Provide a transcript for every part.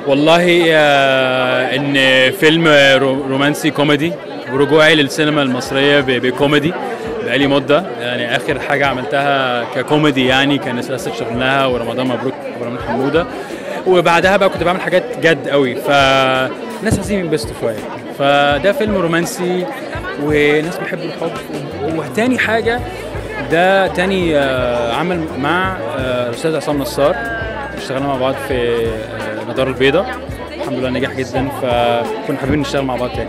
والله آه، ان فيلم رو- رومانسي كوميدي ورجوعي للسينما المصريه ب- بكوميدي بقالي مده يعني اخر حاجه عملتها ككوميدي يعني كان سلاسل شفناها ورمضان مبروك ابراهيم حموده وبعدها بقى كنت بعمل حاجات جد قوي فالناس عايزين ينبسطوا شويه فده فيلم رومانسي وناس بيحبوا الحب وتاني حاجه ده تاني آه، عمل مع آه، الاستاذ عصام نصار اشتغلنا مع بعض في آه، النضاره البيضاء الحمد لله نجح جدا فكنا حابين نشتغل مع بعض تاني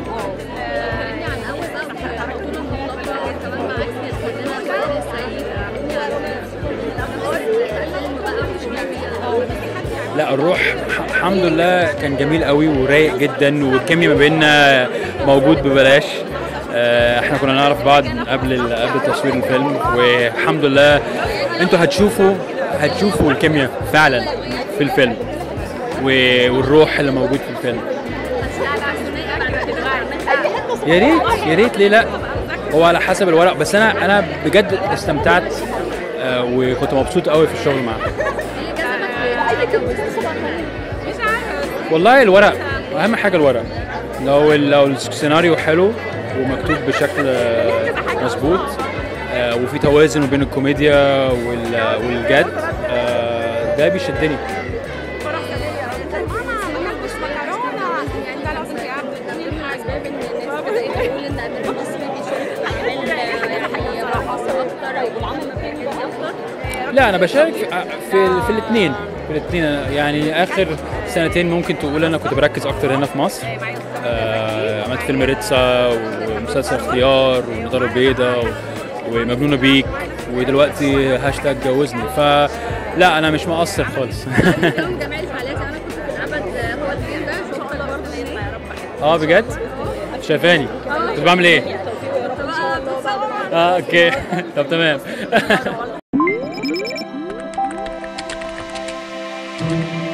لا الروح ح- الحمد لله كان جميل قوي ورايق جدا والكيمياء ما بيننا موجود ببلاش آه، احنا كنا نعرف بعض قبل ال- قبل تصوير الفيلم والحمد لله انتوا هتشوفوا هتشوفوا الكيمياء فعلا في الفيلم و- والروح اللي موجود في الفيلم يا ريت يا ريت ليه لا هو على حسب الورق بس انا انا بجد استمتعت آه، وكنت مبسوط قوي في الشغل معاه والله الورق اهم حاجه الورق لو لو السيناريو حلو ومكتوب بشكل آه، مظبوط آه، وفي توازن بين الكوميديا وال- والجد آه، ده بيشدني لا انا بشارك في في, في الاثنين في الاثنين يعني اخر سنتين ممكن تقول انا كنت بركز اكتر هنا في مصر آه، عملت فيلم ريتسا ومسلسل اختيار والنضاره البيضاء ومجنونه بيك ودلوقتي هاشتاج جوزني فلا انا مش مقصر خالص يوم جميع الفعاليات انا كنت في الابد هو الفيلم ده شفت ده برضه ينفع يا رب اه بجد شايفاني كنت بعمل ايه اه اوكي طب تمام